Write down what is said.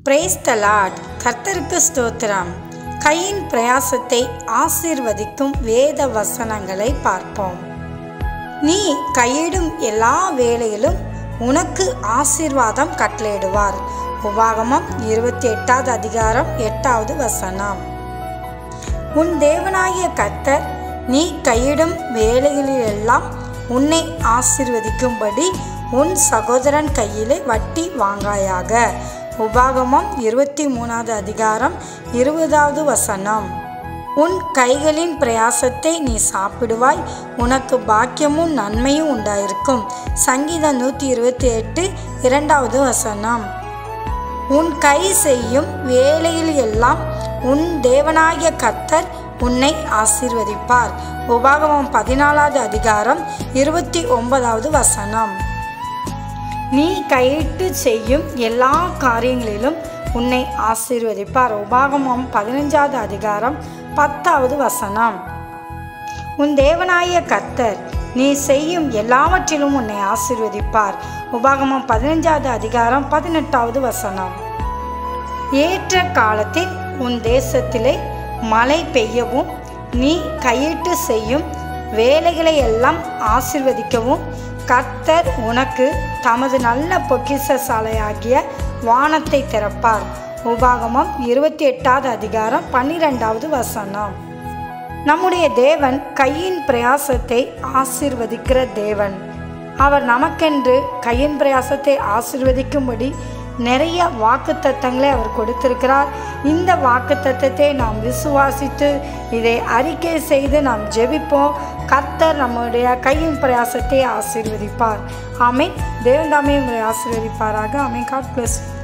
praise the Lord கர்த்தருக்கு ஸ்தோத்திரம் கையின் பிரயாசத்தை ஆசீர்வதிக்கும் வேத வசனங்களை பார்ப்போம் நீ கையிடும் எல்லா வேலையிலும் உனக்கு ஆசீர்வாதம் கட்டளையிடுவார் உபாகமம் இருபத்தி எட்டாவது அதிகாரம் எட்டாவது வசனம் உன் தேவனாகிய கர்த்தர் நீ கையிடும் வேலைகளிலெல்லாம் உன்னை ஆசீர்வதிக்கும்படி உன் சகோதரன் கையிலே வட்டி வாங்காயாக உபாகமம் இருபத்தி மூணாவது அதிகாரம் இருபதாவது வசனம் உன் கைகளின் பிரயாசத்தை நீ சாப்பிடுவாய் உனக்கு பாக்கியமும் நன்மையும் உண்டாயிருக்கும் சங்கீதம் நூற்றி இருபத்தி எட்டு இரண்டாவது வசனம் உன் கை செய்யும் வேலையில் எல்லாம் உன் தேவனாகிய கர்த்தர் உன்னை ஆசீர்வதிப்பார் உபாகமம் பதினாலாவது அதிகாரம் இருபத்தி ஒன்பதாவது வசனம் நீ கையிட்டு செய்யும் எல்லா காரியங்களிலும் உன்னை ஆசீர்வதிப்பார் உபாகமம் பதினஞ்சாவது அதிகாரம் பத்தாவது வசனம் உன் தேவனாய கர்த்தர் நீ செய்யும் எல்லாவற்றிலும் உன்னை ஆசீர்வதிப்பார் உபாகமம் பதினஞ்சாவது அதிகாரம் பதினெட்டாவது வசனம் ஏற்ற காலத்தில் உன் தேசத்திலே மழை பெய்யவும் நீ கையிட்டு செய்யும் வேலைகளை எல்லாம் ஆசிர்வதிக்கவும் கர்த்தர் உனக்கு தமது நல்ல பொக்கிச சாலையாகிய வானத்தை திறப்பார் உபாகமம் இருபத்தி எட்டாவது அதிகாரம் பன்னிரெண்டாவது வசனம் நம்முடைய தேவன் கையின் பிரயாசத்தை ஆசிர்வதிக்கிற தேவன் அவர் நமக்கென்று கையின் பிரயாசத்தை ஆசிர்வதிக்கும்படி நிறைய வாக்கு தத்தங்களை அவர் கொடுத்திருக்கிறார் இந்த வாக்கு தத்தத்தை நாம் விசுவாசித்து இதை அறிக்கை செய்து நாம் ஜெபிப்போம் கர்த்தர் நம்முடைய கையின் பிரயாசத்தை ஆசீர்வதிப்பார் ஆமீன் தேவன் தாமே உங்களை ஆசீர்வதிப்பாராக ஆமீன் காட் பிளஸ்